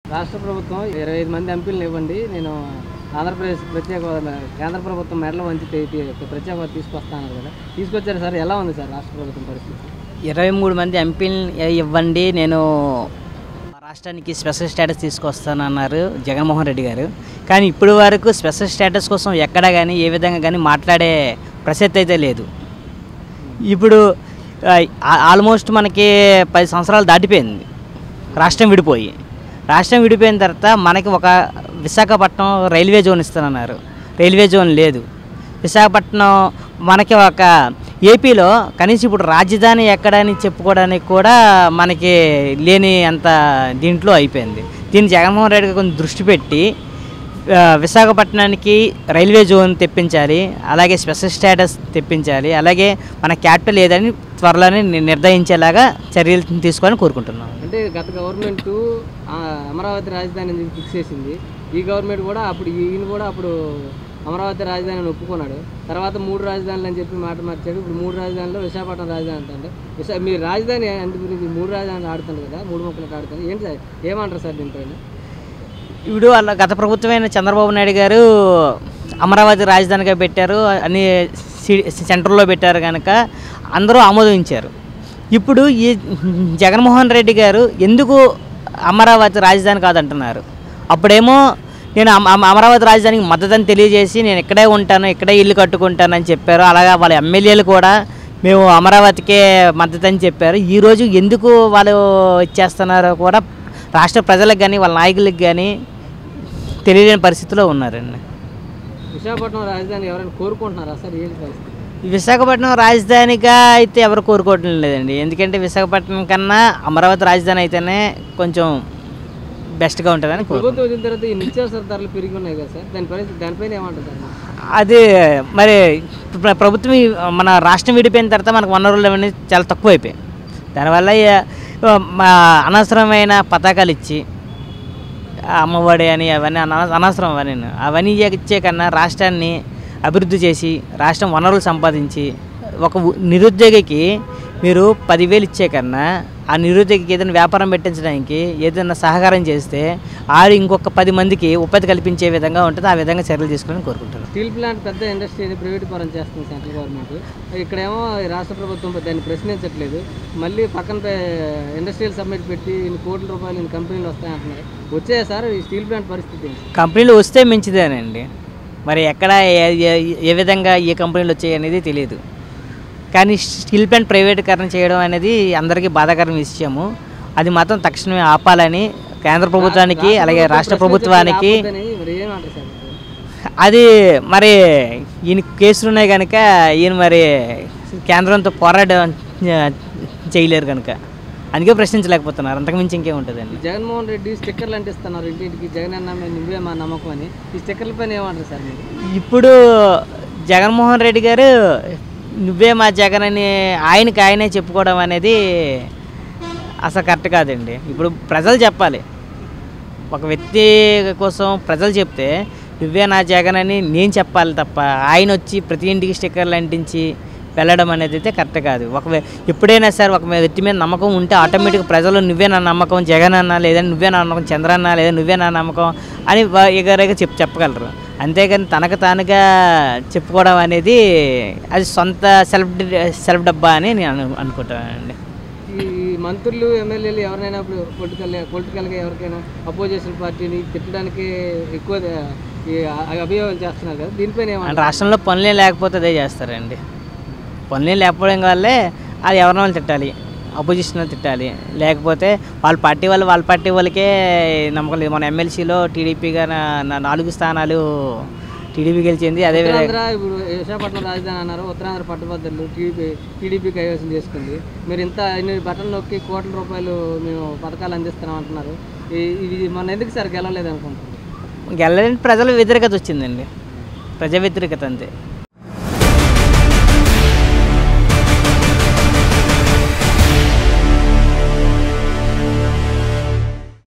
రాష్ట్ర ప్రభుత్వం ఇరవై ఐదు మంది ఎంపీలను ఇవ్వండి నేను ఆంధ్రప్రదేశ్ ప్రత్యేక హోదా కేంద్ర ప్రభుత్వం మెడలు వంచి తే- తే- ప్రత్యేక హోదా తీసుకొస్తాను కదా తీసుకొచ్చారు సార్ ఎలా ఉంది సార్ రాష్ట్ర ప్రభుత్వం పరిస్థితి ఇరవై మూడు మంది ఎంపీలు ఇవ్వండి నేను రాష్ట్రానికి స్పెషల్ స్టేటస్ తీసుకొస్తానన్నారు జగన్మోహన్ రెడ్డి గారు కానీ ఇప్పుడు వరకు స్పెషల్ స్టేటస్ కోసం ఎక్కడ కానీ ఏ విధంగా కానీ మాట్లాడే ప్రసక్తి అయితే లేదు ఇప్పుడు ఆ, ఆల్మోస్ట్ మనకి పది సంవత్సరాలు దాటిపోయింది రాష్ట్రం విడిపోయి రాష్ట్రం విడిపోయిన తర్వాత మనకి ఒక విశాఖపట్నం రైల్వే జోన్ ఇస్తానన్నారు రైల్వే జోన్ లేదు విశాఖపట్నం మనకి ఒక ఏపీలో కనీసం ఇప్పుడు రాజధాని ఎక్కడని చెప్పుకోవడానికి కూడా మనకి లేని అంత దీంట్లో అయిపోయింది దీన్ని జగన్మోహన్ రెడ్డి గారు కొంచెం దృష్టి పెట్టి ఆ, విశాఖపట్నానికి రైల్వే జోన్ తెప్పించాలి అలాగే స్పెషల్ స్టేటస్ తెప్పించాలి అలాగే మన క్యాపిటల్ ఏదని త్వరలోనే ని- నిర్ణయించేలాగా చర్యలు తీసుకోవాలని కోరుకుంటున్నాం అంటే గత గవర్నమెంట్ అమరావతి రాజధాని ఫిక్స్ చేసింది ఈ గవర్నమెంట్ కూడా అప్పుడు ఈయన కూడా అప్పుడు అమరావతి రాజధాని అని ఒప్పుకున్నాడు తర్వాత మూడు రాజధానులు అని చెప్పి మాట మార్చాడు ఇప్పుడు మూడు రాజధానిలో విశాఖపట్నం రాజధాని అంటే విశా మీ రాజధాని అంటే గురించి మూడు రాజధానులు ఆడుతుంది కదా మూడు మొక్కలు ఆడుతుంది ఏంటి సార్ ఏమంటారు సార్ దీనిపైన ఇప్పుడు వాళ్ళ గత ప్రభుత్వమైన చంద్రబాబు నాయుడు గారు అమరావతి రాజధానిగా పెట్టారు అన్ని సి- సెంటర్లో పెట్టారు కనుక అందరూ ఆమోదించారు ఇప్పుడు ఈ జగన్మోహన్ రెడ్డి గారు ఎందుకు అమరావతి రాజధాని కాదంటున్నారు అప్పుడేమో నేను అమ- అమ- అమరావతి రాజధానికి మద్దతు తెలియజేసి నేను ఇక్కడే ఉంటాను ఇక్కడే ఇల్లు కట్టుకుంటానని చెప్పారు అలాగా వాళ్ళ ఎమ్మెల్యేలు కూడా మేము అమరావతికే మద్దతు అని చెప్పారు ఈరోజు ఎందుకు వాళ్ళు ఇచ్చేస్తున్నారో కూడా రాష్ట్ర ప్రజలకు కానీ వాళ్ళ నాయకులకు కానీ తెలియలేని పరిస్థితిలో ఉన్నారండి విశాఖపట్నం రాజధాని ఎవరైనా కోరుకుంటున్నారా సార్ ఏంటి పరిస్థితి విశాఖపట్నం రాజధానిగా అయితే ఎవరు కోరుకోవటం లేదండి ఎందుకంటే విశాఖపట్నం కన్నా అమరావతి రాజధాని అయితేనే కొంచెం బెస్ట్గా ఉంటుందని కోరుకుంటున్నాను ప్రభుత్వం వచ్చిన తర్వాత ఈ నిత్యావసర ధరలు పెరిగి ఉన్నాయి కదా సార్ దాని పరిస్థితి దానిపైన ఏమంటారు సార్ అది మరి ప్ర- ప్రభుత్వం ఈ మన రాష్ట్రం విడిపోయిన తర్వాత మనకు వనరులు అవన్నీ చాలా తక్కువ అయిపోయాయి దానివల్ల ఈ- మా అనవసరమైన పథకాలు ఇచ్చి ఆ అమ్మఒడి అని అవన్నీ అన- అనవసరం అవన్నీ అవన్నీ ఇచ్చే కన్నా రాష్ట్రాన్ని అభివృద్ధి చేసి రాష్ట్రం వనరులు సంపాదించి ఒక ఉ- నిరుద్యోగికి మీరు పదివేలు ఇచ్చే కన్నా ఆ నిరుద్యోగికి ఏదైనా వ్యాపారం పెట్టించడానికి ఏదైనా సహకారం చేస్తే ఆడు ఇంకొక పది మందికి ఉపాధి కల్పించే విధంగా ఉంటుంది ఆ విధంగా చర్యలు తీసుకోవాలని కోరుకుంటున్నాను స్టీల్ ప్లాంట్ పెద్ద ఇండస్ట్రీని ప్రైవేట్ పరం చేస్తుంది సెంట్రల్ గవర్నమెంట్ ఇక్కడేమో ఈ రాష్ట్ర ప్రభుత్వం దాన్ని ప్రశ్నించట్లేదు మళ్ళీ పక్కన పే- ఇండస్ట్రియల్ సబ్మిట్ పెట్టి ఇన్ని కోట్ల రూపాయలు ఇన్ని కంపెనీలు వస్తాయంటున్నారు వచ్చాయా సార్ ఈ స్టీల్ ప్లాంట్ పరిస్థితి ఏంటి? కంపెనీలు వస్తే మంచిదేనండి మరి ఎక్కడ ఏ- ఏ- ఏ విధంగా ఏ కంపెనీలు వచ్చాయి అనేది తెలియదు కానీ స్టీల్ ప్లాంట్ ప్రైవేటీకరణ చేయడం అనేది అందరికీ బాధాకరం విషయము అది మాత్రం తక్షణమే ఆపాలని కేంద్ర ప్రభుత్వానికి అలాగే రాష్ట్ర ప్రభుత్వానికి ఆపొద్దని మరి ఏమంటారు సార్ అది మరి ఈయన కేసులు ఉన్నాయి కనుక ఈయన మరి కేంద్రంతో పోరాటం చేయలేరు కనుక అందుకే ప్రశ్నించలేకపోతున్నారు అంతకుమించి ఇంకేముంటుందండి జగన్మోహన్ రెడ్డి స్టిక్కర్లు అంటిస్తున్నారు ఇంటింటికి జగన్ అన్న మీద నువ్వే మా నమ్మకం అని ఈ స్టిక్కర్ల పైన ఏమంటారు సార్ మీరు ఇప్పుడు జగన్మోహన్ రెడ్డి గారు నువ్వే మా జగన్ అని ఆయనకి ఆయనే చెప్పుకోవడం అనేది అసలు కరెక్ట్ కాదండి ఇప్పుడు ప్రజలు చెప్పాలి ఒక వ్యక్తి కోసం ప్రజలు చెప్తే నువ్వే నా జగన్ అని నేను చెప్పాలి తప్ప ఆయన వచ్చి ప్రతి ఇంటికి స్టిక్కర్లు అంటించి వెళ్ళడం అనేది అయితే కరెక్ట్ కాదు ఒక వే- ఎప్పుడైనా సరే ఒక వ్యక్తి మీద నమ్మకం ఉంటే ఆటోమేటిక్ ప్రజలు నువ్వే నా నమ్మకం జగన్ అన్న లేదా నువ్వే నా నమ్మకం చంద్ర అన్న లేదా నువ్వే నా నమ్మకం అని వా- ఎగరగా చెప్ చెప్పగలరు అంతేగాని తనకు తానుగా చెప్పుకోవడం అనేది అది సొంత సెల్ఫ్ సెల్ఫ్ డబ్బా అని నేను అను అనుకుంటానండి ఈ మంత్రులు ఎమ్మెల్యేలు ఎవరినైనా ఇప్పుడు పొలిటికల్ పొలిటికల్గా ఎవరికైనా అపోజిషన్ పార్టీని తిట్టడానికి ఎక్కువ ఈ అభియోగాలు చేస్తున్నారు కదా దీనిపైన అంటే ఏమంటారు రాష్ట్రంలో పనులే లేకపోతే అదే చేస్తారండి పనులే లేకపోవడం వల్లే అది ఎవరినో వాళ్ళు తిట్టాలి అపోజిషన్ తిట్టాలి లేకపోతే వాళ్ళ పార్టీ వాళ్ళు వాళ్ళ పార్టీ వాళ్ళకే నమ్మకం లేదు మన ఎమ్మెల్సీలో టీడీపీగా నాలుగు స్థానాలు టీడీపీ గెలిచింది అదే విధంగా ఉత్తరాంధ్ర ఇప్పుడు విశాఖపట్నం రాజధాని అన్నారు ఉత్తరాంధ్ర పట్టుబద్దలు టీడీపీ టీడీపీ కైవసం చేసుకుంది మీరు ఇంత ఇన్ని బటన్ నొక్కి కోట్ల రూపాయలు మేము పథకాలు అందిస్తున్నాం అంటున్నారు ఈ- ఇది మన ఎందుకు సార్ గెలవలేదు అనుకుంటున్నారు గెలని ప్రజల వ్యతిరేకత వచ్చిందండి ప్రజా వ్యతిరేకత అంతే